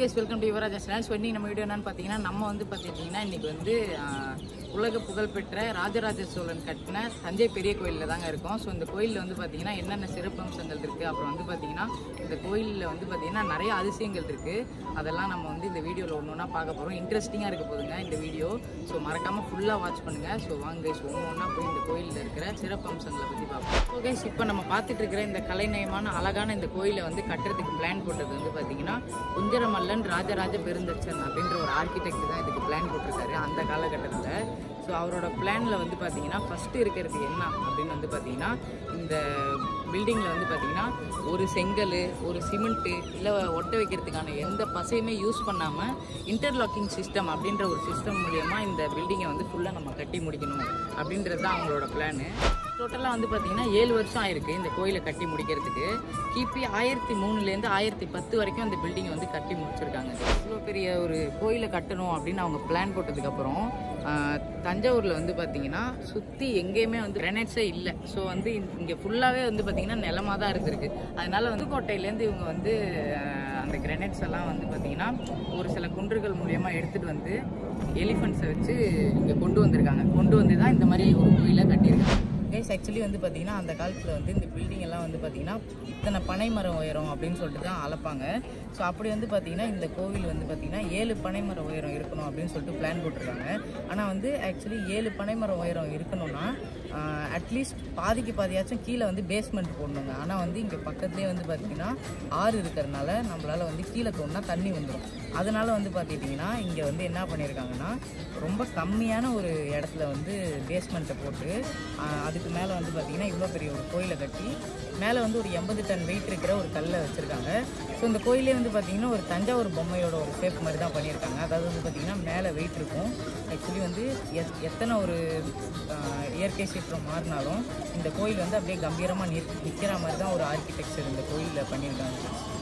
guys welcome to Yuvaraja channel so இன்னைக்கு நம்ம video என்னன்னு பார்த்தீங்கன்னா நம்ம வந்து பார்த்துக்கிட்டிங்கன்னா இன்னைக்கு வந்து ஆஹ், உலக புகழ்பெற்ற ராஜராஜ சோழன் கட்டின தஞ்சை பெரிய கோயிலில் தாங்க இருக்கோம் ஸோ இந்த கோயிலில் வந்து பார்த்தீங்கன்னா என்னென்ன சிறப்பம்சங்கள் இருக்குது அப்புறம் வந்து பார்த்தீங்கன்னா இந்த கோயிலில் வந்து பார்த்தீங்கன்னா நிறைய அதிசயங்கள் இருக்குது அதெல்லாம் நம்ம வந்து இந்த வீடியோவில் ஒன்று ஒன்றா பார்க்க போகிறோம் இன்ட்ரெஸ்டிங்காக இருக்க போதுங்க இந்த வீடியோ ஸோ மறக்காமல் ஃபுல்லாக வாட்ச் பண்ணுங்கள் ஸோ வாங்க ஸோ ஒன்று ஒன்றா போய் இந்த கோயிலில் இருக்கிற சிறப்பம்சங்களை பற்றி பார்ப்போம் ஓகே இப்போ நம்ம பார்த்துட்டு இருக்கிற இந்த கலைநயமான அழகான இந்த கோயிலை வந்து கட்டுறதுக்கு பிளான் போட்டது வந்து பார்த்தீங்கன்னா குஞ்சரமல்லன் ராஜராஜ பெருந்தச்சன் அப்படின்ற ஒரு ஆர்கிடெக்ட் தான் இதுக்கு பிளான் போட்டிருக்காரு அந்த காலகட்டத்தில் ஸோ அவரோட பிளானில் வந்து பார்த்தீங்கன்னா ஃபஸ்ட்டு இருக்கிறது என்ன அப்படின்னு வந்து பார்த்தீங்கன்னா இந்த பில்டிங்கில் வந்து பார்த்தீங்கன்னா ஒரு செங்கல் ஒரு சிமெண்ட்டு இல்லை ஒட்ட வைக்கிறதுக்கான எந்த பசையுமே யூஸ் பண்ணாமல் இன்டர்லாக்கிங் சிஸ்டம் அப்படின்ற ஒரு சிஸ்டம் மூலயமா இந்த பில்டிங்கை வந்து ஃபுல்லாக நம்ம கட்டி முடிக்கணும் அப்படின்றது தான் அவங்களோட பிளானு டோட்டலாக வந்து பார்த்தீங்கன்னா ஏழு வருஷம் ஆயிருக்கு இந்த கோயிலை கட்டி முடிக்கிறதுக்கு கிபி ஆயிரத்தி மூணுலேருந்து ஆயிரத்தி பத்து வரைக்கும் அந்த பில்டிங்கை வந்து கட்டி முடிச்சிருக்காங்க இவ்வளோ பெரிய ஒரு கோயிலை கட்டணும் அப்படின்னு அவங்க பிளான் போட்டதுக்கப்புறம் தஞ்சாவூரில் வந்து பார்த்தீங்கன்னா சுற்றி எங்கேயுமே வந்து கிரனைட்ஸே இல்லை ஸோ வந்து இங்கே ஃபுல்லாகவே வந்து பார்த்தீங்கன்னா நிலமாக தான் இருந்திருக்கு அதனால வந்து கோட்டையிலேருந்து இவங்க வந்து ஆஹ், அந்த கிரனைட்ஸ் எல்லாம் வந்து பார்த்தீங்கன்னா ஒரு சில குன்றுகள் மூலியமா எடுத்துகிட்டு வந்து எலிஃபண்ட்ஸை வச்சு இங்கே கொண்டு வந்திருக்காங்க கொண்டு வந்து தான் இந்த மாதிரி ஒரு கோயிலை கட்டியிருக்காங்க கைஸ் ஆக்சுவலி வந்து பார்த்தீங்கன்னா அந்த காலத்தில் வந்து இந்த பில்டிங் எல்லாம் வந்து பார்த்தீங்கன்னா இத்தனை பனை மரம் உயரம் அப்படின்னு சொல்லிட்டு தான் அளப்பாங்க ஸோ அப்படி வந்து பார்த்தீங்கன்னா இந்த கோவில் வந்து பார்த்தீங்கன்னா ஏழு பனை மரம் உயரம் இருக்கணும் அப்படின்னு சொல்லிட்டு பிளான் போட்டிருக்காங்க ஆனால் வந்து ஆக்சுவலி ஏழு பனை மரம் உயரம் இருக்கணும்னா அட்லீஸ்ட் பாதிக்கு பாதியாச்சும் கீழே வந்து பேஸ்மெண்ட் போடணுங்க ஆனால் வந்து இங்கே பக்கத்துலேயே வந்து பார்த்தீங்கன்னா ஆறு இருக்கிறதுனால நம்மளால் வந்து கீழே தோணுனா தண்ணி வந்துடும் அதனால வந்து பார்த்துக்கிட்டிங்கன்னா இங்கே வந்து என்ன பண்ணியிருக்காங்கன்னா ரொம்ப கம்மியான ஒரு இடத்துல வந்து பேஸ்மெண்ட்டை போட்டு ஆஹ், அதுக்கு மேலே வந்து பார்த்திங்கன்னா இவ்வளோ பெரிய ஒரு கோயிலை கட்டி மேலே வந்து ஒரு எண்பது டன் வெயிட் இருக்கிற ஒரு கல்லை வச்சுருக்காங்க ஸோ இந்த கோயிலே வந்து பார்த்திங்கன்னா ஒரு தஞ்சாவூர் பொம்மையோட ஒரு ஷேப் மாதிரி தான் பண்ணியிருக்காங்க அதாவது வந்து பார்த்திங்கன்னா மேலே வெயிட் இருக்கும் ஆக்சுவலி வந்து எத் எத்தனை ஒரு ஆஹ், இயற்கை சீற்றம் மாறினாலும் இந்த கோயில் வந்து அப்படியே கம்பீரமாக நிற் நிற்கிற மாதிரி தான் ஒரு ஆர்கிடெக்சர் இந்த கோயிலில் பண்ணியிருக்காங்க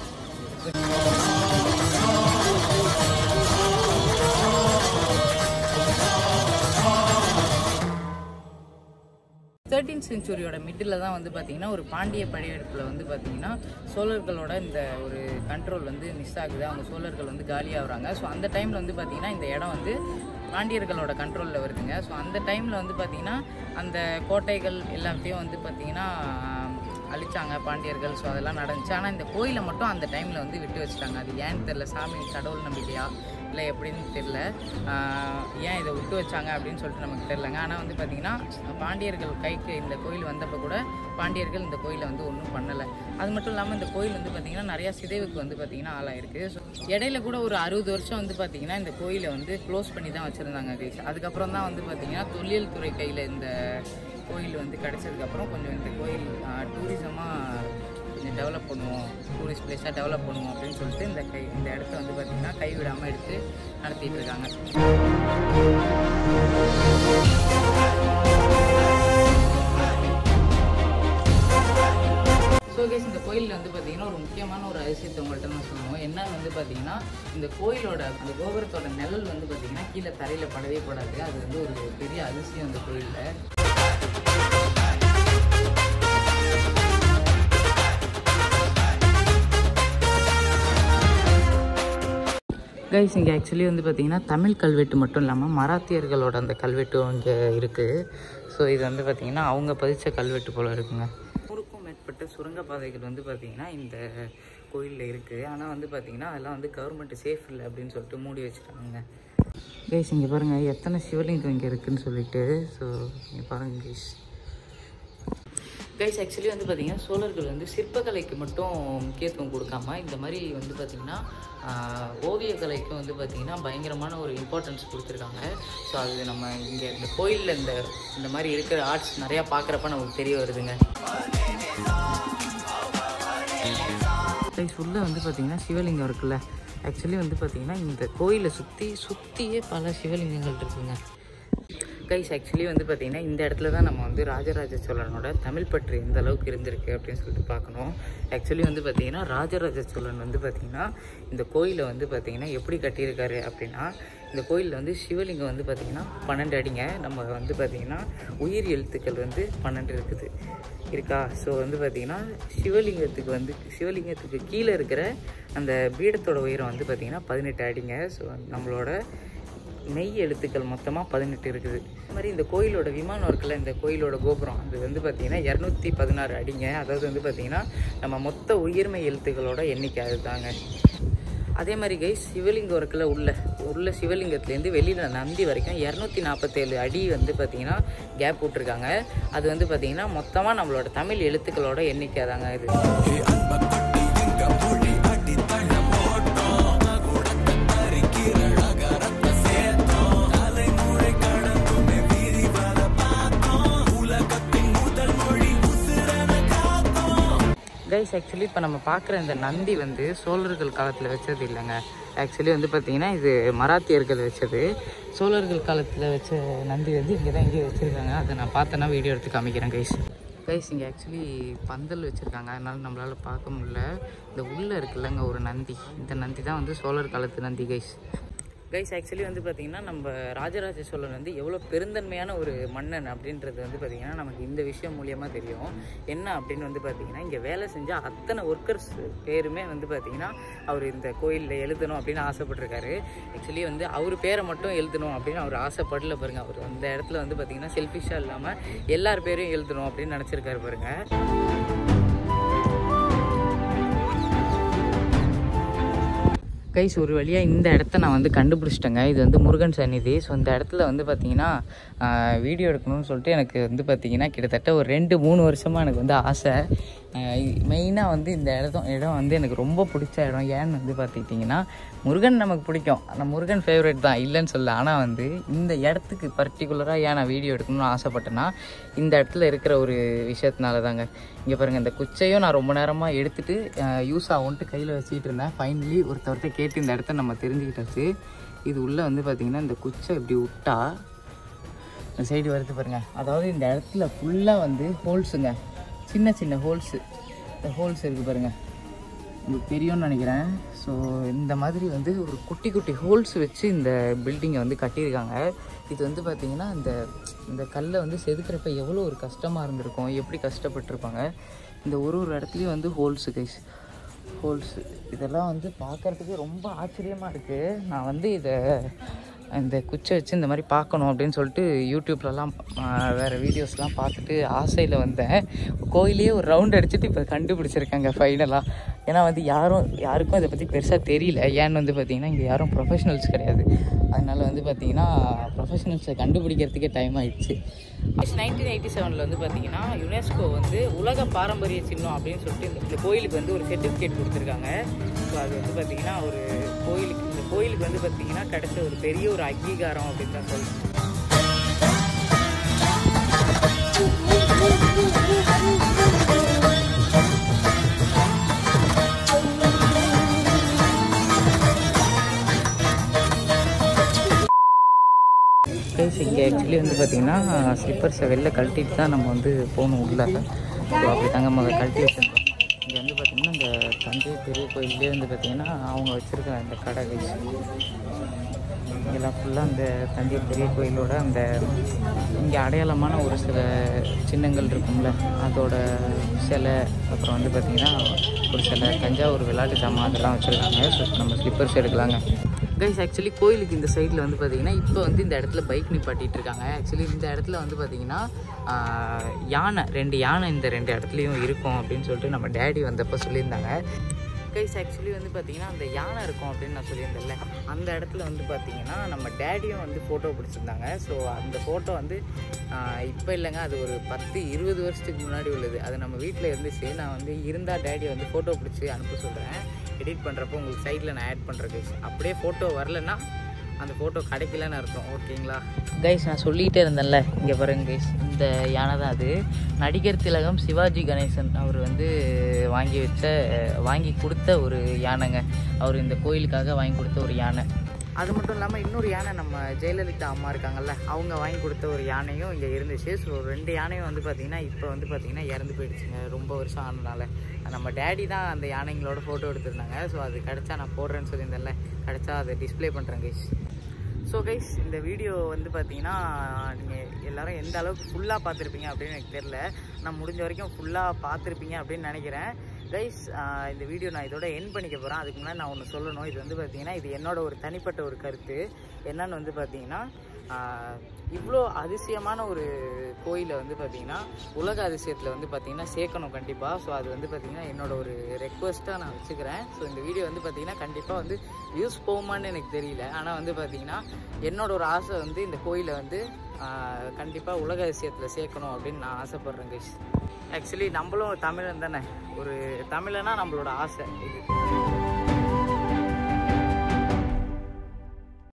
தேர்ட்டீன் செஞ்சுரியோட மிடில் தான் வந்து பார்த்தீங்கன்னா ஒரு பாண்டிய படையெடுப்பில் வந்து பார்த்தீங்கன்னா சோழர்களோட இந்த ஒரு கண்ட்ரோல் வந்து மிஸ் ஆகுது அவங்க சோழர்கள் வந்து காலியாகிறாங்க ஸோ அந்த டைமில் வந்து பார்த்தீங்கன்னா இந்த இடம் வந்து பாண்டியர்களோட கண்ட்ரோலில் வருதுங்க ஸோ அந்த டைமில் வந்து பார்த்தீங்கன்னா அந்த கோட்டைகள் எல்லாத்தையும் வந்து பார்த்தீங்கன்னா அழிச்சாங்க பாண்டியர்கள் ஸோ அதெல்லாம் நடந்துச்சு ஆனால் இந்த கோயிலை மட்டும் அந்த டைமில் வந்து விட்டு வச்சுட்டாங்க அது ஏன்னு தெரில சாமி கடவுள் நம்பிக்கையா இல்லை எப்படின்னு தெரில ஆஹ் ஏன் இதை விட்டு வச்சாங்க அப்படின்னு சொல்லிட்டு நமக்கு தெரிலங்க ஆனால் வந்து பார்த்திங்கன்னா பாண்டியர்கள் கைக்கு இந்த கோயில் வந்தப்போ கூட பாண்டியர்கள் இந்த கோயிலை வந்து ஒன்றும் பண்ணலை அது மட்டும் இல்லாமல் இந்த கோயில் வந்து பார்த்திங்கன்னா நிறையா சிதைவுக்கு வந்து பார்த்திங்கன்னா ஆளாயிருக்கு ஸோ இடையில கூட ஒரு அறுபது வருஷம் வந்து பார்த்திங்கன்னா இந்த கோயிலை வந்து க்ளோஸ் பண்ணி தான் வச்சுருந்தாங்க கைஸ் அதுக்கப்புறம் தான் வந்து பார்த்திங்கன்னா தொல்லியல் துறை கையில் இந்த கோயில் வந்து கிடச்சதுக்கப்புறம் கொஞ்சம் இந்த கோயில் டூரிசமாக கொஞ்சம் டெவலப் பண்ணுவோம் டூரிஸ்ட் பிளேஸாக டெவலப் பண்ணுவோம் அப்படின்னு சொல்லிட்டு இந்த கை இந்த இடத்த வந்து பார்த்திங்கன்னா கைவிடாமல் எடுத்து நடத்திட்டு இருக்காங்க ஸோ கேஸ் இந்த கோயிலில் வந்து பார்த்தீங்கன்னா ஒரு முக்கியமான ஒரு அதிசயத்தை உங்கள்கிட்ட நான் சொல்லுவோம் என்னன்னு வந்து பார்த்தீங்கன்னா இந்த கோயிலோட அந்த கோபுரத்தோட நிழல் வந்து பார்த்தீங்கன்னா கீழே தரையில் படவே படாது அது வந்து ஒரு பெரிய அதிசயம் இந்த கோயிலில் கைஸ் இங்கே ஆக்சுவலி வந்து பார்த்தீங்கன்னா தமிழ் கல்வெட்டு மட்டும் இல்லாமல் மராத்தியர்களோட அந்த கல்வெட்டும் இங்கே இருக்குது ஸோ இது வந்து பார்த்தீங்கன்னா அவங்க பதிச்ச கல்வெட்டு போல் இருக்குங்க நூறுக்கும் மேற்பட்ட சுரங்கப்பாதைகள் வந்து பார்த்தீங்கன்னா இந்த கோயிலில் இருக்குது ஆனால் வந்து பார்த்தீங்கன்னா அதெல்லாம் வந்து கவர்மெண்ட் சேஃப் இல்லை அப்படின்னு சொல்லிட்டு மூடி வச்சுட்டாங்க கைஸ் இங்கே பாருங்கள் எத்தனை சிவலிங்கம் இங்கே இருக்குன்னு சொல்லிட்டு ஸோ இங்கே பாருங்கள் கைஸ் கைஸ் ஆக்சுவலி வந்து பார்த்தீங்கன்னா சோழர்கள் வந்து சிற்பக்கலைக்கு மட்டும் முக்கியத்துவம் கொடுக்காம இந்த மாதிரி வந்து பார்த்திங்கன்னா ஓவியக்கலைக்கும் வந்து பார்த்திங்கன்னா பயங்கரமான ஒரு இம்பார்ட்டன்ஸ் கொடுத்துருக்காங்க ஸோ அது நம்ம இங்கே இந்த கோயிலில் இந்த இந்த மாதிரி இருக்கிற ஆர்ட்ஸ் நிறையா பார்க்குறப்ப நமக்கு தெரிய வருதுங்க கைஸ் உள்ளே வந்து பார்த்திங்கன்னா சிவலிங்கம் இருக்குல்ல ஆக்சுவலி வந்து பார்த்திங்கன்னா இந்த கோயிலை சுற்றி சுற்றியே பல சிவலிங்கங்கள் இருக்குங்க கைஸ் ஆக்சுவலி வந்து பார்த்திங்கன்னா இந்த இடத்துல தான் நம்ம வந்து ராஜராஜ சோழனோட தமிழ் பற்று எந்த அளவுக்கு இருந்திருக்கு அப்படின்னு சொல்லிட்டு பார்க்கணும் ஆக்சுவலி வந்து பார்த்திங்கன்னா ராஜராஜ சோழன் வந்து பார்த்திங்கன்னா இந்த கோயிலை வந்து பார்த்திங்கன்னா எப்படி கட்டியிருக்காரு அப்படின்னா இந்த கோயிலில் வந்து சிவலிங்கம் வந்து பார்த்திங்கன்னா பன்னெண்டு அடிங்க நம்ம வந்து பார்த்திங்கன்னா உயிர் எழுத்துக்கள் வந்து பன்னெண்டு இருக்குது இருக்கா ஸோ வந்து பார்த்திங்கன்னா சிவலிங்கத்துக்கு வந்து சிவலிங்கத்துக்கு கீழே இருக்கிற அந்த பீடத்தோட உயரம் வந்து பார்த்திங்கன்னா பதினெட்டு அடிங்க ஸோ நம்மளோட மெய் எழுத்துக்கள் மொத்தமாக பதினெட்டு இருக்குது அது மாதிரி இந்த கோயிலோட விமானம் இருக்குல்ல இந்த கோயிலோட கோபுரம் அது வந்து பார்த்திங்கன்னா இரநூத்தி பதினாறு அடிங்க அதாவது வந்து பார்த்திங்கன்னா நம்ம மொத்த உயிர்மை எழுத்துக்களோட எண்ணிக்கை அதுதாங்க அதே மாதிரி கை சிவலிங்கம் இருக்குல்ல உள்ள உள்ள சிவலிங்கத்துலேருந்து வெளியில் நந்தி வரைக்கும் இரநூத்தி நாற்பத்தேழு அடி வந்து பார்த்திங்கன்னா கேப் விட்ருக்காங்க அது வந்து பார்த்திங்கன்னா மொத்தமாக நம்மளோட தமிழ் எழுத்துக்களோட எண்ணிக்கை தாங்க இது கைஸ் ஆக்சுவலி இப்போ நம்ம பார்க்குற இந்த நந்தி வந்து சோழர்கள் காலத்தில் வச்சது இல்லைங்க ஆக்சுவலி வந்து பார்த்தீங்கன்னா இது மராத்தியர்கள் வச்சது சோழர்கள் காலத்தில் வச்ச நந்தி வந்து இங்கே தான் இங்கே வச்சுருக்காங்க அதை நான் பார்த்தேன்னா வீடியோ எடுத்து காமிக்கிறேன் கைஸ் கைஸ் இங்கே ஆக்சுவலி பந்தல் வச்சுருக்காங்க அதனால நம்மளால் பார்க்க முடியல இந்த உள்ளே இருக்குல்லங்க ஒரு நந்தி இந்த நந்தி தான் வந்து சோழர் காலத்து நந்தி கைஸ் கைஸ் ஆக்சுவலி வந்து பார்த்திங்கன்னா நம்ம ராஜராஜ சோழன் வந்து எவ்வளோ பெருந்தன்மையான ஒரு மன்னன் அப்படின்றது வந்து பார்த்திங்கன்னா நமக்கு இந்த விஷயம் மூலியமாக தெரியும் என்ன அப்படின்னு வந்து பார்த்திங்கன்னா இங்கே வேலை செஞ்ச அத்தனை ஒர்க்கர்ஸ் பேருமே வந்து பார்த்திங்கன்னா அவர் இந்த கோயிலில் எழுதணும் அப்படின்னு ஆசைப்பட்டிருக்காரு ஆக்சுவலி வந்து அவர் பேரை மட்டும் எழுதணும் அப்படின்னு அவர் ஆசைப்படல பாருங்க அவர் அந்த இடத்துல வந்து பார்த்திங்கன்னா செல்ஃபிஷாக இல்லாமல் எல்லார் பேரையும் எழுதணும் அப்படின்னு நினச்சிருக்காரு பாருங்க கைஸ் ஒரு வழியாக இந்த இடத்த நான் வந்து கண்டுபிடிச்சிட்டேங்க இது வந்து முருகன் சந்நிதி ஸோ இந்த இடத்துல வந்து பார்த்தீங்கன்னா வீடியோ எடுக்கணும்னு சொல்லிட்டு எனக்கு வந்து பார்த்தீங்கன்னா கிட்டத்தட்ட ஒரு ரெண்டு மூணு வருஷமாக எனக்கு வந்து ஆசை மெயினாக வந்து இந்த இடம் இடம் வந்து எனக்கு ரொம்ப பிடிச்ச இடம் ஏன்னு வந்து பார்த்துக்கிட்டிங்கன்னா முருகன் நமக்கு பிடிக்கும் ஆனால் முருகன் ஃபேவரட் தான் இல்லைன்னு சொல்ல ஆனால் வந்து இந்த இடத்துக்கு பர்டிகுலராக ஏன் நான் வீடியோ எடுக்கணும்னு ஆசைப்பட்டேன்னா இந்த இடத்துல இருக்கிற ஒரு விஷயத்தினால தாங்க இங்கே பாருங்கள் இந்த குச்சையும் நான் ரொம்ப நேரமாக எடுத்துகிட்டு யூஸ் ஆகும்ட்டு கையில் வச்சுக்கிட்டு இருந்தேன் ஃபைனலி ஒருத்தவர்கிட்ட கேட்டு இந்த இடத்த நம்ம தெரிஞ்சுக்கிட்டாச்சு இது உள்ளே வந்து பார்த்திங்கன்னா இந்த குச்சை இப்படி விட்டா இந்த சைடு வருது பாருங்கள் அதாவது இந்த இடத்துல ஃபுல்லாக வந்து ஹோல்ஸுங்க சின்ன சின்ன ஹோல்ஸு இந்த ஹோல்ஸ் இருக்குது பாருங்கள் உங்களுக்கு தெரியும்னு நினைக்கிறேன் ஸோ இந்த மாதிரி வந்து ஒரு குட்டி குட்டி ஹோல்ஸ் வச்சு இந்த பில்டிங்கை வந்து கட்டியிருக்காங்க இது வந்து பார்த்திங்கன்னா இந்த இந்த கல்லை வந்து செதுக்கிறப்ப எவ்வளோ ஒரு கஷ்டமாக இருந்திருக்கும் எப்படி கஷ்டப்பட்டிருப்பாங்க இந்த ஒரு ஒரு இடத்துலையும் வந்து ஹோல்ஸு கைஸ் ஹோல்ஸு இதெல்லாம் வந்து பார்க்குறதுக்கு ரொம்ப ஆச்சரியமாக இருக்குது நான் வந்து இதை இந்த குச்சை வச்சு இந்த மாதிரி பார்க்கணும் அப்படின்னு சொல்லிட்டு யூடியூப்லலாம் வேறு வீடியோஸ்லாம் பார்த்துட்டு ஆசையில் வந்தேன் கோயிலே ஒரு ரவுண்ட் அடிச்சுட்டு இப்போ கண்டுபிடிச்சிருக்காங்க ஃபைனலாக ஏன்னா வந்து யாரும் யாருக்கும் இதை பற்றி பெருசாக தெரியல ஏன்னு வந்து பார்த்திங்கன்னா இங்கே யாரும் ப்ரொஃபஷனல்ஸ் கிடையாது அதனால் வந்து பார்த்திங்கன்னா ப்ரொஃபஷனல்ஸை கண்டுபிடிக்கிறதுக்கே டைம் ஆயிடுச்சு நைன்டீன் எயிட்டி செவனில் வந்து பார்த்திங்கன்னா யுனெஸ்கோ வந்து உலக பாரம்பரிய சின்னம் அப்படின்னு சொல்லிட்டு இந்த- இந்த கோயிலுக்கு வந்து ஒரு சர்டிஃபிகேட் கொடுத்துருக்காங்க ஸோ அது வந்து பார்த்திங்கன்னா ஒரு கோயிலுக்கு இந்த கோயிலுக்கு வந்து பார்த்திங்கன்னா கிடைச்ச ஒரு பெரிய ஒரு அங்கீகாரம் அப்படின்னு தான் சொல்லணும் கைஸ் இங்கே ஆக்சுவலி வந்து பார்த்திங்கன்னா ஸ்லிப்பர்ஸை வெளில கழட்டிட்டு தான் நம்ம வந்து போகணும் உள்ள ஸோ அப்படி தாங்க முதல்ல கழட்டி வச்சுருந்தோம் இங்கே வந்து பார்த்திங்கன்னா இந்த தஞ்சை பெரிய கோயிலே வந்து பார்த்திங்கன்னா அவங்க வச்சுருக்க அந்த கடை கைஸ் இதெல்லாம் ஃபுல்லாக அந்த தஞ்சை பெரிய கோயிலோட அந்த இங்கே அடையாளமான ஒரு சில சின்னங்கள் இருக்கும்ல அதோட சிலை அப்புறம் வந்து பார்த்திங்கன்னா ஒரு சில தஞ்சாவூர் விளையாட்டு சாமான் அதெல்லாம் வச்சுருக்காங்க ஸோ நம்ம ஸ்லிப்பர்ஸ் எடுக்கலாங்க கைஸ் ஆக்சுவலி கோயிலுக்கு இந்த சைடில் வந்து பார்த்தீங்கன்னா இப்போ வந்து இந்த இடத்துல பைக் நிப்பாட்டிட்டு இருக்காங்க ஆக்சுவலி இந்த இடத்துல வந்து பார்த்தீங்கன்னா ஆஹ், யானை ரெண்டு யானை இந்த ரெண்டு இடத்துலையும் இருக்கும் அப்படின்னு சொல்லிட்டு நம்ம டேடி வந்தப்போ சொல்லியிருந்தாங்க கைஸ் ஆக்சுவலி வந்து பார்த்தீங்கன்னா அந்த யானை இருக்கும் அப்படின்னு நான் சொல்லியிருந்தேன்ல அந்த இடத்துல வந்து பார்த்தீங்கன்னா நம்ம டேடியும் வந்து ஃபோட்டோ பிடிச்சிருந்தாங்க ஸோ அந்த ஃபோட்டோ வந்து இப்போ இல்லைங்க அது ஒரு பத்து இருபது வருஷத்துக்கு முன்னாடி உள்ளது அது நம்ம வீட்டில் இருந்துச்சு நான் வந்து இருந்தால் டேடி வந்து ஃபோட்டோ பிடிச்சி அனுப்ப சொல்கிறேன் எடிட் பண்ணுறப்போ உங்களுக்கு சைடில் நான் ஆட் பண்ணுறேன் கைஸ் அப்படியே ஃபோட்டோ வரலன்னா அந்த ஃபோட்டோ கிடைக்கலன்னு அர்த்தம் ஓகேங்களா கைஸ் நான் சொல்லிகிட்டே இருந்தேன்ல இங்கே பாருங்க கைஸ் இந்த யானை தான் அது நடிகர் திலகம் சிவாஜி கணேசன் அவர் வந்து வாங்கி வச்ச வாங்கி கொடுத்த ஒரு யானைங்க அவர் இந்த கோயிலுக்காக வாங்கி கொடுத்த ஒரு யானை அது மட்டும் இல்லாமல் இன்னொரு யானை நம்ம ஜெயலலிதா அம்மா இருக்காங்கல்ல அவங்க வாங்கி கொடுத்த ஒரு யானையும் இங்கே இருந்துச்சு ஸோ ரெண்டு யானையும் வந்து பார்த்திங்கன்னா இப்போ வந்து பார்த்திங்கன்னா இறந்து போயிடுச்சுங்க ரொம்ப வருஷம் ஆனதுனால நம்ம டேடி தான் அந்த யானைங்களோட ஃபோட்டோ எடுத்திருந்தாங்க ஸோ அது கிடச்சா நான் போடுறேன்னு சொல்லியிருந்தேன்ல கிடச்சா அதை டிஸ்ப்ளே பண்ணுறேன் கைஸ் ஸோ கைஸ் இந்த வீடியோ வந்து பார்த்தீங்கன்னா நீங்கள் எல்லாரும் எந்த அளவுக்கு ஃபுல்லாக பார்த்துருப்பீங்க அப்படின்னு எனக்கு தெரில நான் முடிஞ்ச வரைக்கும் ஃபுல்லாக பார்த்துருப்பீங்க அப்படின்னு நினைக்கிறேன் கைஸ் இந்த வீடியோ நான் இதோட என் பண்ணிக்க போகிறேன் அதுக்கு முன்னாடி நான் ஒன்று சொல்லணும் இது வந்து பார்த்தீங்கன்னா இது என்னோட ஒரு தனிப்பட்ட ஒரு கருத்து என்னன்னு வந்து பார்த்தீங்கன்னா இவ்வளோ அதிசயமான ஒரு கோயிலை வந்து பார்த்தீங்கன்னா உலக அதிசயத்தில் வந்து பார்த்தீங்கன்னா சேர்க்கணும் கண்டிப்பாக ஸோ அது வந்து பார்த்தீங்கன்னா என்னோட ஒரு ரெக்வஸ்ட்டாக நான் வச்சுக்கிறேன் ஸோ இந்த வீடியோ வந்து பார்த்தீங்கன்னா கண்டிப்பாக வந்து வியூஸ் போகுமான்னு எனக்கு தெரியல ஆனால் வந்து பார்த்தீங்கன்னா என்னோட ஒரு ஆசை வந்து இந்த கோயிலை வந்து கண்டிப்பாக உலக அதிசயத்தில் சேர்க்கணும் அப்படின்னு நான் ஆசைப்பட்றேன் கைஸ் ஆக்சுவலி நம்மளும் தமிழன் தானே ஒரு தமிழனா நம்மளோட ஆசை இது